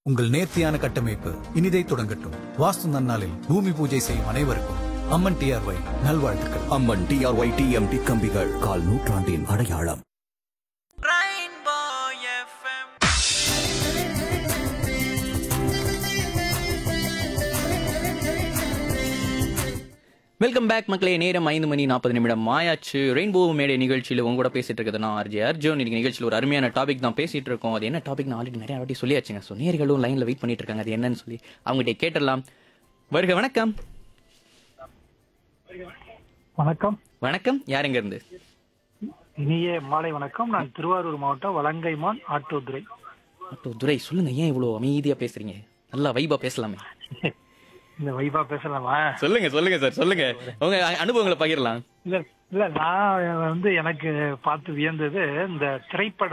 உங்கள் நேர்த்தியான கட்டமைப்பு இனிதை தொடங்கட்டும் வாஸ்து நன்னாளில் பூமி பூஜை செய்யும் அனைவருக்கும் அம்மன் டிஆர்ஒய் நல்வாழ்த்துக்கள் அம்மன் டிஆர்ஒய் டிஎம்டி கம்பிகள் கால் நூற்றாண்டின் அடையாளம் Rainbow FM. வெல்கம் பேக் மக்களே நேரம் ஐந்து மணி நாற்பது நிமிடம் ஆயாச்சு ரெயின்போ மேடை நிகழ்ச்சியில் உங்க கூட பேசிட்டு இருக்கிறது நான் ஆர்ஜே அர்ஜுன் இன்னைக்கு நிகழ்ச்சியில் ஒரு அருமையான டாபிக் தான் பேசிட்டு இருக்கோம் அது என்ன டாபிக் நான் ஆல்ரெடி நிறைய வாட்டி சொல்லியாச்சுங்க ஸோ நேர்களும் லைன்ல வெயிட் பண்ணிட்டு இருக்காங்க அது என்னன்னு சொல்லி அவங்ககிட்ட கேட்டுடலாம் வருக வணக்கம் வணக்கம் வணக்கம் யாருங்க இருந்து இனிய மாலை வணக்கம் நான் திருவாரூர் மாவட்டம் வலங்கைமான் ஆட்டோதுறை அட்டோ துரை சொல்லுங்க ஏன் இவ்வளோ அமைதியா பேசுறீங்க நல்லா வைபா பேசலாமே இந்த வைபா பேசலாமா சொல்லுங்க சொல்லுங்க சார் சொல்லுங்க உங்க அனுபவங்களை பகிரலாம் இல்ல இல்ல நான் வந்து எனக்கு பார்த்து வியந்தது இந்த திரைப்பட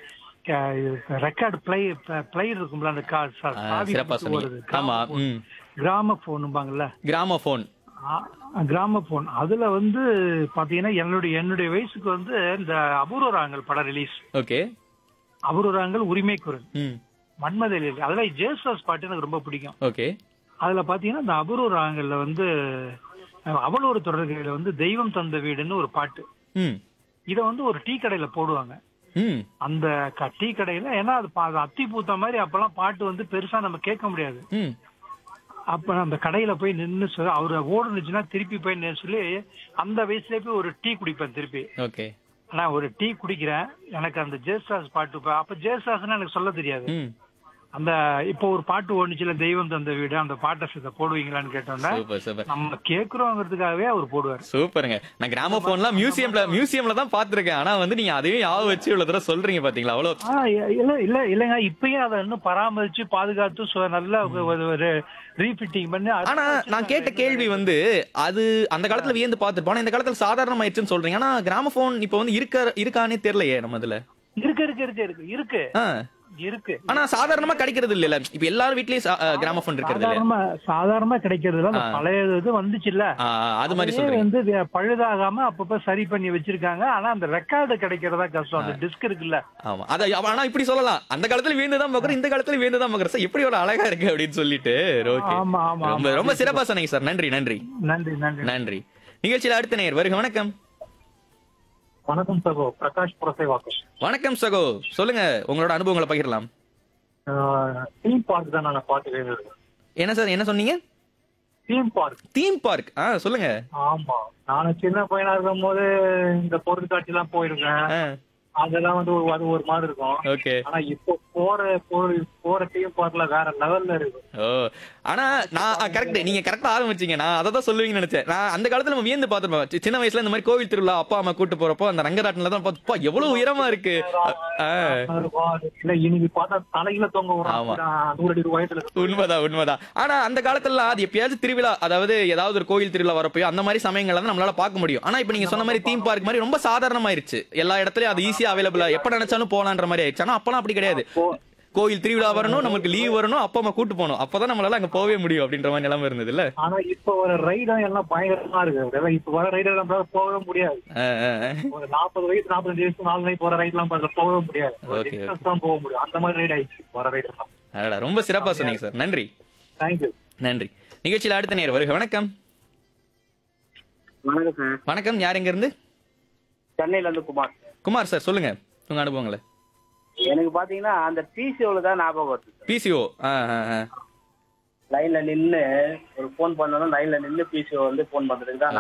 ரெக்கார்டு பிளே பிளேயர் இருக்கும்ல அந்த கா- சா- ஆ, சாவி சிறப்பா கொடுத்து சொன்னீங்க வருது. ஆமா ம் கிராம போனும்பாங்கல்ல கிராம போன் கிராம போன் அதுல வந்து பாத்தீங்கன்னா என்னுடைய என்னுடைய வயசுக்கு வந்து இந்த அபூர்வராங்கள் படம் ரிலீஸ் ஓகே அபூர்வராங்கள் உரிமை குரல் ம் மன்மதலில் அதுல ஜேசஸ் பாட்டு எனக்கு ரொம்ப பிடிக்கும் ஓகே அதுல பாத்தீங்கன்னா இந்த அபூர்வ ராகங்கள்ல வந்து அஹ், அவள் ஒரு தொடர்கையில வந்து தெய்வம் தந்த வீடுன்னு ஒரு பாட்டு ம் இத வந்து ஒரு டீ கடையில போடுவாங்க ம் அந்த க- டீ கடையில ஏன்னா அது பா- அது அத்தி பூத்த மாதிரி அப்பெல்லாம் பாட்டு வந்து பெருசா நம்ம கேட்க முடியாது ம் அப்ப அந்த கடையில போய் நின்னு சொ- அவரு ஓடுனுச்சுன்னா திருப்பி போய் நின்னு சொல்லி அந்த வயசுல போய் ஒரு டீ குடிப்பேன் திருப்பி ஓகே ஆனா ஒரு டீ குடிக்கிறேன் எனக்கு அந்த ஜேசாஸ் பாட்டு இப்ப- அப்ப ஜேசாஸ்னா எனக்கு சொல்ல தெரியாது ம் அந்த இப்போ ஒரு பாட்டு ஓடுச்சுல தெய்வம் தந்த வீடு அந்த பாட்டை சித்த போடுவீங்களான்னு கேட்டோம்னா சூப்பர் சூப்பர் நம்ம கேக்குறோங்கிறதுக்காகவே அவர் போடுவார் சூப்பருங்க நான் கிராம போன்லாம் மியூசியம்ல மியூசியம்ல தான் பாத்திருக்கேன் ஆனா வந்து நீங்க அதையும் ஞாபகம் வச்சு இவ்வளவு தடவை சொல்றீங்க பாத்தீங்களா அவ்வளவு ஆ, இல்ல இல்ல இல்லங்க இப்பயும் அதை இன்னும் பராமரிச்சு பாதுகாத்து சு- நல்லா ஒரு- ஒரு ரீஃபிட்டிங் பண்ணி அது ஆனா நான் கேட்ட கேள்வி வந்து அது அந்த காலத்துல வியந்து பார்த்துருப்போம் ஆனா இந்த காலத்துல சாதாரணமாயிடுச்சுன்னு சொல்றீங்க ஆனா கிராம போன் இப்போ வந்து இருக்க இருக்கானே தெரியலையே நம்ம இதுல இருக்கு இருக்கு இருக்கு இருக்கு இருக்கு ஆ. இருக்கு ஆனா சாதாரணமா கிடைக்கிறது இல்ல இப்ப எல்லாரும் வீட்லயும் சா- அஹ், கிராம போன் இருக்கிறது இல்ல சாதாரணமா சாதாரணமா கிடைக்கிறதுல அந்த ஆ. பழைய இது வந்துச்சுல்ல ஆ, அது மாதிரி அதே சொல்றீங்க வந்து வே- பழுதாகாம அப்பப்ப சரி பண்ணி வச்சிருக்காங்க ஆனா அந்த ரெக்கார்டு கிடைக்கிறதா கஷ்டம் அந்த டிஸ்க் இருக்குல்ல ஆமா அத ஆனா இப்படி சொல்லலாம் அந்த காலத்துல வியந்து தான் பாக்குறோம் இந்த காலத்துல வியந்து தான் பாக்குறோம் சார் எப்படி ஒரு அழகா இருக்கு அப்படின்னு சொல்லிட்டு ஓகே ஆமா ஆமா ரொம்ப ஆமா. ரொம்ப சிறப்பா சொன்னீங்க சார் நன்றி நன்றி நன்றி நன்றி நன்றி நிகழ்ச்சியில அடுத்த நேயர் வருக வணக்கம் வணக்கம் சகோ பிரகாஷ் புரசேவாக்கம் வணக்கம் சகோ சொல்லுங்க உங்களோட அனுபவங்களை பகிரலாம் தீம் பார்க் தான் நான் பாத்து என்ன சார் என்ன சொன்னீங்க தீம் பார்க் தீம் பார்க் ஆ சொல்லுங்க ஆமா நானும் சின்ன பையனா இருக்கும் போது இந்த பொருட்காட்சி எல்லாம் போயிருக்கேன் அதெல்லாம் வந்து ஒரு அது ஒரு மாதிரி இருக்கும் ஓகே ஆனா இப்போ போற போற- போற தீம் பார்க்ல வேற லெவல்ல இருக்கு ஓ ஆனா நான் கரெக்ட் நீங்க கரெக்டா ஆரம்பிச்சீங்க நான் அதை தான் சொல்லுவீங்கன்னு நினைச்சேன் நான் அந்த காலத்துல நம்ம வியந்து பார்த்திருப்போம் சி- சின்ன வயசுல இந்த மாதிரி கோவில் திருவிழா அப்பா அம்மா கூட்டு போறப்போ அந்த ரங்கராட்டில தான் பார்த்து, "அப்பா, எவ்வளவு உயரமா இருக்கு ஆ, இருக்கும். அது இல்ல இன்னைக்கு பார்த்தா தலையில தொங்க ஆமா. விடுறான் நூறு அடி உயரத்துல உண்மைதான் உண்மைதான் ஆனா அந்த காலத்துல அது எப்பயாவது திருவிழா அதாவது ஏதாவது ஒரு கோயில் திருவிழா வரப்போ அந்த மாதிரி சமயங்கள்ல தான் நம்மளால பார்க்க முடியும் ஆனா இப்ப நீங்க சொன்ன மாதிரி தீம் பார்க் மாதிரி ரொம்ப சாதாரணமாயிருச்சு எல்லா இடத்துலயும் அது ஈஸியா அவைலபிளா எப்ப நினைச்சாலும் போலான்ற மாதிரி ஆயிடுச்சு ஆனா அப்பலாம் அப்படி கிடையாது கோயில் திருவிழா வரணும் நமக்கு லீவ் வரணும் அப்பா அம்மா கூட்டு போகணும் அப்பதான் நம்மளால அங்க போகவே முடியும் அப்படின்ற மாதிரி நிலைமை இருந்தது இல்ல ஆனா இப்ப வர ரைடும் எல்லாம் பயங்கரமா இருக்கு அதெல்லாம் இப்ப வர ரைடு நம்மளால போகவே முடியாது ஒரு நாற்பது வயசு நாற்பது வயசு நாலு நாளைக்கு போற ரைட் எல்லாம் பாருங்க, போகவே முடியாது ஒரு Okay, distance தான் போக முடியும் அந்த மாதிரி ரைட் ஆயிடுச்சு வர ரைடு எல்லாம் அடடா, ரொம்ப சிறப்பா சொன்னீங்க சார் நன்றி தேங்க்யூ நன்றி நிகழ்ச்சியில அடுத்த நேர் வருக வணக்கம் வணக்கம் சார் வணக்கம் யார் எங்க இருந்து சென்னையில இருந்து குமார் குமார் சார் சொல்லுங்க உங்க அனுபவங்களை எனக்கு பாத்தீங்கன்னா அந்த பிசிஓல தான் ஞாபகம் வருது பிசிஓ லைன்ல நின்னு ஒரு போன் பண்ணணும் லைன்ல நின்னு பிசிஓ வந்து போன் பண்றதுக்கு தான்